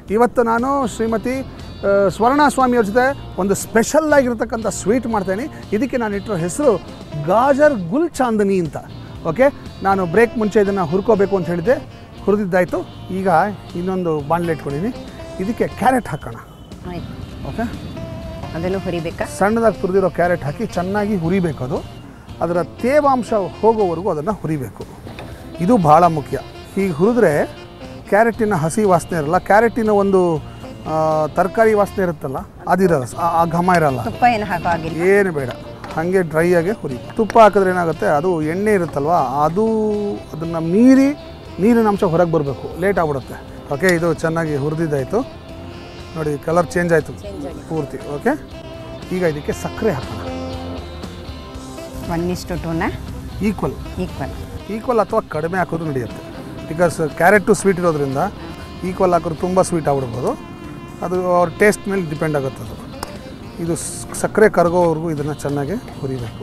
ಇವತ್ತು ನಾನು ಶ್ರೀಮತಿ ಆ, ಸ್ವರ್ಣ ಸ್ವಾಮಿಯವ್ರ ಜೊತೆ ಒಂದು ಸ್ಪೆಷಲ್ ಆಗಿರ್ತಕ್ಕಂಥ ಸ್ವೀಟ್ ಮಾಡ್ತೇನೆ ಇದಕ್ಕೆ ನಾನು ಇಟ್ಟಿರೋ ಹೆಸರು ಗಾಜರ್ ಗುಲ್ ಚಾಂದನಿ ಅಂತ ಓಕೆ ನಾನು ಬ್ರೇಕ್ ಮುಂಚೆ ಇದನ್ನು ಹುರ್ಕೋಬೇಕು ಅಂತ ಹೇಳಿದ್ದೆ ಹುರಿದಿದ್ದಾಯಿತು ಈಗ ಇನ್ನೊಂದು ಬಾಣಲೆ ಇಟ್ಕೊಂಡಿನಿ ಇದಕ್ಕೆ ಕ್ಯಾರೆಟ್ ಹಾಕೋಣ ಆಯ್ತು ಓಕೆ ಅದನ್ನು ಹುರಿಬೇಕಾ ಸಣ್ಣದಾಗಿ ತುರಿದಿರೋ ಕ್ಯಾರೆಟ್ ಹಾಕಿ ಚೆನ್ನಾಗಿ ಹುರಿಬೇಕು ಅದು ಅದರ ತೇವಾಂಶ ಹೋಗೋವರೆಗೂ ಅದನ್ನು ಹುರಿಬೇಕು ಇದು ಭಾಳ ಮುಖ್ಯ ಹೀಗೆ ಹುರಿದ್ರೆ ಕ್ಯಾರೆಟಿನ ಹಸಿ ವಾಸನೆ ಇರಲ್ಲ ಕ್ಯಾರೆಟಿನ ಒಂದು ತರಕಾರಿ ವಾಸನೆ ಇರುತ್ತಲ್ಲ ಅದಿರಲ್ಲ ಆ- ಆ ಘಮ ಇರಲ್ಲ ತುಪ್ಪ ಏನು ಹಾಕೋ ಆಗಿಲ್ಲ ಏನು ಬೇಡ ಹಾಗೆ ಡ್ರೈ ಆಗಿ ಹುರಿ ತುಪ್ಪ ಹಾಕಿದ್ರೆ ಏನಾಗುತ್ತೆ ಅದು ಎಣ್ಣೆ ಇರುತ್ತಲ್ವ ಅದು ಅದನ್ನು ಮೀರಿ ನೀರಿನ ಅಂಶ ಹೊರಗೆ ಬರಬೇಕು ಲೇಟ್ ಆಗ್ಬಿಡುತ್ತೆ ಓಕೆ ಇದು ಚೆನ್ನಾಗಿ ಹುರಿದಿದ್ದಾಯಿತು ನೋಡಿ ಕಲರ್ ಚೇಂಜ್ ಆಯಿತು ಪೂರ್ತಿ ಓಕೆ ಈಗ ಇದಕ್ಕೆ ಸಕ್ಕರೆ ಹಾಕೋಣ ಒನ್ ಇಷ್ಟು ಟೂನ ಈಕ್ವಲ್ ಈಕ್ವಲ್ ಈಕ್ವಲ್ ಅಥವಾ ಕಡಿಮೆ ಹಾಕೋದು ನಡೆಯುತ್ತೆ ಬಿಕಾಸ್ ಕ್ಯಾರೆಟು ಸ್ವೀಟ್ ಇರೋದ್ರಿಂದ ಈಕ್ವಲ್ ಹಾಕೋದು ತುಂಬ ಸ್ವೀಟ್ ಆಗ್ಬಿಡ್ಬೋದು ಅದು ಅವ್ರ ಟೇಸ್ಟ್ ಮೇಲೆ ಡಿಪೆಂಡ್ ಆಗುತ್ತೆ ಅದು ಇದು ಸ್- ಸಕ್ಕರೆ ಕರಗೋವರೆಗೂ ಇದನ್ನು ಚೆನ್ನಾಗಿ ಹುರಿಬೇಕು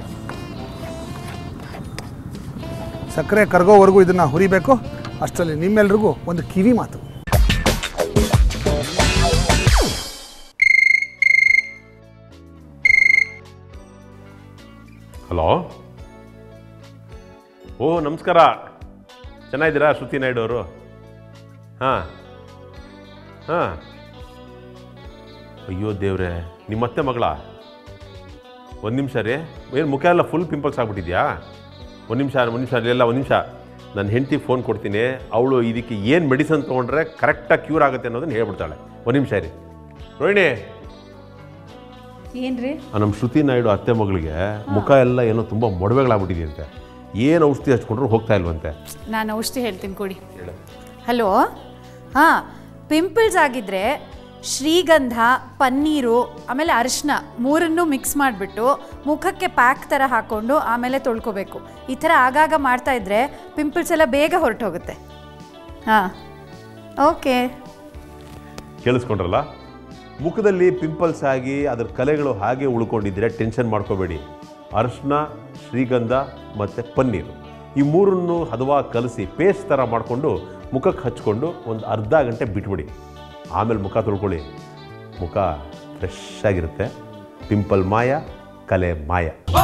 ಸಕ್ಕರೆ ಕರಗೋವರೆಗೂ ಇದನ್ನು ಹುರಿಬೇಕು ಅಷ್ಟರಲ್ಲಿ ನಿಮ್ಮೆಲ್ರಿಗೂ ಒಂದು ಕಿವಿ ಮಾತು ಹಲೋ ಓ ನಮಸ್ಕಾರ ಚೆನ್ನಾಗಿದ್ದೀರಾ ಶ್ರುತಿ ನಾಯ್ಡು ಅವರು ಹಾಂ ಹಾಂ ಅಯ್ಯೋ ದೇವ್ರೆ ನಿಮ್ಮ ಅತ್ತೆ ಮಗಳ ಒಂದು ನಿಮಿಷ ರೀ ಏನು ಮುಖ ಎಲ್ಲ ಫುಲ್ ಪಿಂಪಲ್ಸ್ ಆಗ್ಬಿಟ್ಟಿದ್ಯಾ ಒಂದು ನಿಮಿಷ ಒಂದು ನಿಮಿಷ ಇಲ್ಲ ಒಂದು ನಿಮಿಷ ನನ್ನ ಹೆಂಡತಿ ಫೋನ್ ಕೊಡ್ತೀನಿ ಅವಳು ಇದಕ್ಕೆ ಏನು ಮೆಡಿಸನ್ ತೊಗೊಂಡ್ರೆ ಕರೆಕ್ಟಾಗಿ ಕ್ಯೂರ್ ಆಗುತ್ತೆ ಅನ್ನೋದನ್ನ ಹೇಳ್ಬಿಡ್ತಾಳೆ ಒಂದು ನಿಮಿಷ ರೀ ರೋಹಿಣಿ ಏನ್ರಿ ಆ ನಮ್ಮ ಶ್ರುತಿ ನಾಯ್ಡು ಅತ್ತೆ ಮಗಳಿಗೆ ಮುಖ ಎಲ್ಲ ಏನೋ ತುಂಬ ಮೊಡವೆಗಳಾಗ್ಬಿಟ್ಟಿದೆಯಂತೆ ಏನು ಔಷಧಿ ಹಚ್ಕೊಂಡ್ರು ಹೋಗ್ತಾ ಇಲ್ವಂತೆ ನಾನು ಔಷಧಿ ಹೇಳ್ತೀನಿ ಕೊಡಿ ಹಲೋ ಹಾಂ ಪಿಂಪಲ್ಸ್ ಆಗಿದ್ರೆ ಶ್ರೀಗಂಧ ಪನ್ನೀರು ಆಮೇಲೆ ಅರಿಶಿನ ಮೂರನ್ನು ಮಿಕ್ಸ್ ಮಾಡಿಬಿಟ್ಟು ಮುಖಕ್ಕೆ ಪ್ಯಾಕ್ ಥರ ಹಾಕ್ಕೊಂಡು ಆಮೇಲೆ ತೊಳ್ಕೊಬೇಕು ಈ ಥರ ಆಗಾಗ ಮಾಡ್ತಾ ಇದ್ರೆ ಪಿಂಪಲ್ಸ್ ಎಲ್ಲ ಬೇಗ ಹೊರಟೋಗುತ್ತೆ ಹಾಂ ಓಕೆ ಕೇಳಿಸ್ಕೊಂಡ್ರಲ್ಲ ಮುಖದಲ್ಲಿ ಪಿಂಪಲ್ಸ್ ಆಗಿ ಅದ್ರ ಕಲೆಗಳು ಹಾಗೆ ಉಳ್ಕೊಂಡಿದ್ರೆ ಟೆನ್ಷನ್ ಮಾಡ್ಕೋಬೇಡಿ ಅರಿಶಿನ ಶ್ರೀಗಂಧ ಮತ್ತು ಪನ್ನೀರು ಈ ಮೂರನ್ನು ಹದವಾಗಿ ಕಲಸಿ ಪೇಸ್ಟ್ ಥರ ಮಾಡಿಕೊಂಡು ಮುಖಕ್ಕೆ ಹಚ್ಕೊಂಡು ಒಂದು ಅರ್ಧ ಗಂಟೆ ಬಿಟ್ಬಿಡಿ ಆಮೇಲೆ ಮುಖ ತೊಳ್ಕೊಳ್ಳಿ ಮುಖ ಫ್ರೆಶ್ ಆಗಿರುತ್ತೆ ಪಿಂಪಲ್ ಮಾಯ ಕಲೆ ಮಾಯ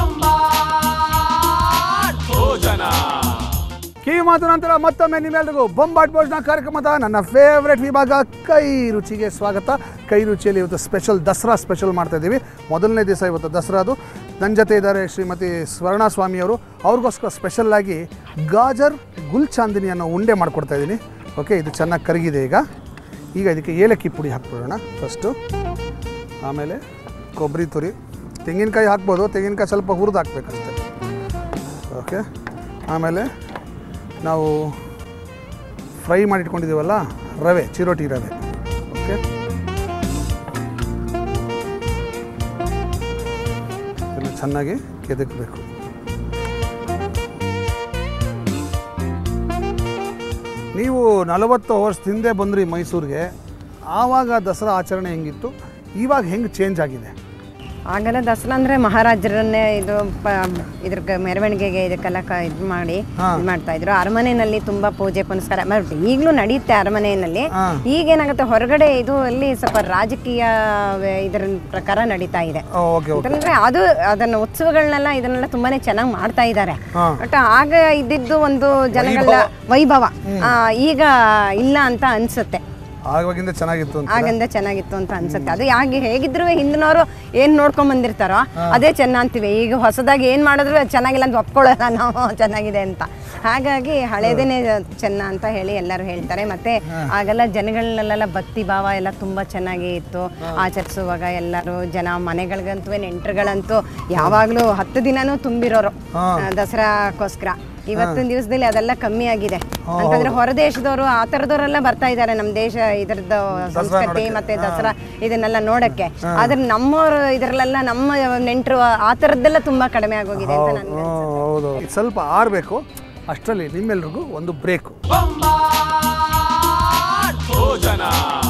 ಕಿವಿ ಮಾತು ನಂತರ ಮತ್ತೊಮ್ಮೆ ನಿಮ್ಮೆಲ್ರಿಗೂ ಬೊಂಬಾಟ್ ಭೋಜನ ಕಾರ್ಯಕ್ರಮದ ನನ್ನ ಫೇವ್ರೆಟ್ ವಿಭಾಗ ಕೈ ರುಚಿಗೆ ಸ್ವಾಗತ ಕೈ ರುಚಿಯಲ್ಲಿ ಇವತ್ತು ಸ್ಪೆಷಲ್ ದಸರಾ ಸ್ಪೆಷಲ್ ಮಾಡ್ತಾ ಇದ್ದೀವಿ ಮೊದಲನೇ ದಿವಸ ಇವತ್ತು ದಸರಾದು ನನ್ನ ಜೊತೆ ಇದ್ದಾರೆ ಶ್ರೀಮತಿ ಸ್ವರ್ಣ ಸ್ವಾಮಿಯವರು ಅವ್ರಿಗೋಸ್ಕರ ಸ್ಪೆಷಲ್ಲಾಗಿ ಗಾಜರ್ ಗುಲ್ ಚಾಂದಿನಿ ಅನ್ನೋ ಉಂಡೆ ಮಾಡಿಕೊಡ್ತಾ ಇದ್ದೀನಿ ಓಕೆ ಇದು ಚೆನ್ನಾಗಿ ಕರಗಿದೆ ಈಗ ಈಗ ಇದಕ್ಕೆ ಏಲಕ್ಕಿ ಪುಡಿ ಹಾಕ್ಬಿಡೋಣ ಫಸ್ಟು ಆಮೇಲೆ ಕೊಬ್ಬರಿ ತುರಿ ತೆಂಗಿನಕಾಯಿ ಹಾಕ್ಬೋದು ತೆಂಗಿನಕಾಯಿ ಸ್ವಲ್ಪ ಹುರಿದು ಹಾಕ್ಬೇಕಷ್ಟೆ ಓಕೆ ಆಮೇಲೆ ನಾವು ಫ್ರೈ ಮಾಡಿಟ್ಕೊಂಡಿದ್ದೀವಲ್ಲ ರವೆ ಚಿರೋಟಿ ರವೆ ಓಕೆ ಇದನ್ನು ಚೆನ್ನಾಗಿ ಕೆದಕಬೇಕು ನೀವು ನಲವತ್ತು ವರ್ಷದ ಹಿಂದೆ ಬಂದ್ರಿ ಮೈಸೂರಿಗೆ ಆವಾಗ ದಸರಾ ಆಚರಣೆ ಹೆಂಗಿತ್ತು ಇವಾಗ ಹೆಂಗೆ ಚೇಂಜ್ ಆಗಿದೆ ಆಗೆಲ್ಲ ದಸರಾ ಅಂದ್ರೆ ಮಹಾರಾಜರನ್ನೇ ಇದು ಪ ಇದ್ರ ಕ- ಮೆರವಣಿಗೆಗೆ ಇದಕ್ಕೆಲ್ಲ ಕ ಇದು ಮಾಡಿ ಹಾ. ಇದು ಮಾಡ್ತಾ ಇದ್ರು ಅರಮನೆಯಲ್ಲಿ ತುಂಬಾ ಪೂಜೆ ಪುನಸ್ಕಾರ ಬಟ್ ಈಗಲೂ ನಡೆಯುತ್ತೆ ಅರಮನೆಯಲ್ಲಿ ಹಾ. ಈಗೇನಾಗುತ್ತೆ ಹೊರಗಡೆ ಇದು ಅಲ್ಲಿ ಸ್ವಲ್ಪ ರಾಜಕೀಯ ವೆ- ಇದರ ಪ್ರಕಾರ ನಡೀತಾ ಇದೆ ಓಕೆ ಓಕೆ ಯಾಕಂದ್ರೆ ಅದು ಅದನ್ನ ಉತ್ಸವಗಳನ್ನೆಲ್ಲ ಇದನ್ನೆಲ್ಲ ತುಂಬಾನೇ ಚೆನ್ನಾಗಿ ಮಾಡ್ತಾ ಇದ್ದಾರೆ ಹಾ. ಬಟ್ ಆಗ ಇದ್ದಿದ್ದು ಒಂದು ಜನಗಳ ವೈಭವ ಆ, ಈಗ ಇಲ್ಲ ಅಂತ ಅನ್ಸುತ್ತೆ ಆವಾಗಿಂದ ಚೆನ್ನಾಗಿತ್ತು ಅಂತ ಆಗಿಂದ ಚೆನ್ನಾಗಿತ್ತು ಅಂತ ಅನ್ಸುತ್ತೆ ಅದು ಯಾಕೆ ಹೇಗಿದ್ರು ಹಿಂದಿನವರು ಏನ್ ನೋಡ್ಕೊಂಡ್ ಬಂದಿರ್ತಾರೋ ಅದೇ ಚೆನ್ನ ಅಂತೀವಿ ಈಗ ಹೊಸದಾಗಿ ಏನ್ ಮಾಡಿದ್ರು ಅದು ಚೆನ್ನಾಗಿಲ್ಲ ಅಂತ ಒಪ್ಕೊಳ್ಳೋಲ್ಲ ನಾವು ಚೆನ್ನಾಗಿದೆ ಅಂತ ಹಾಗಾಗಿ ಹಳೇದೇನೆ ಚೆನ್ನ ಅಂತ ಹೇಳಿ ಎಲ್ಲರೂ ಹೇಳ್ತಾರೆ ಮತ್ತೆ ಆಗೆಲ್ಲ ಜನಗಳಲ್ಲೆಲ್ಲ ಭಕ್ತಿ ಭಾವ ಎಲ್ಲ ತುಂಬಾ ಚೆನ್ನಾಗಿ ಇತ್ತು ಆಚರಿಸುವಾಗ ಎಲ್ಲರೂ ಜನ ಮನೆಗಳಿಗಂತೂ ನೆಂಟರುಗಳಂತೂ ಯಾವಾಗಲೂ ಹತ್ತು ದಿನನೂ ತುಂಬಿರೋರು ಆ, ದಸರಾಕ್ಕೋಸ್ಕರ ಇವತ್ತಿನ ದಿವಸದಲ್ಲಿ ಅದೆಲ್ಲ ಕಮ್ಮಿ ಆಗಿದೆ ಅಂತಂದ್ರೆ ಹೊರದೇಶದವರು ಆ ಥರದವರೆಲ್ಲ ಬರ್ತಾ ಇದ್ದಾರೆ ನಮ್ಮ ದೇಶ ಇದರದ್ದು ಸಂಸ್ಕೃತಿ ಮತ್ತೆ ದಸರಾ ಇದನ್ನೆಲ್ಲ ನೋಡಕ್ಕೆ ಆದ್ರೆ ನಮ್ಮವರು ಇದರಲ್ಲೆಲ್ಲ ನಮ್ಮ ನೆಂಟರು ಆ ಥರದ್ದೆಲ್ಲ ತುಂಬಾ ಕಡಿಮೆ ಆಗೋಗಿದೆ ಅಂತ ನನ್ಗೆ ಹ್ಮ್, ಹೌದು ಸ್ವಲ್ಪ ಆರಬೇಕು ಅಷ್ಟರಲ್ಲಿ ನಿಮ್ಮೆಲ್ರಿಗೂ ಒಂದು ಬ್ರೇಕು ಭೋಜನ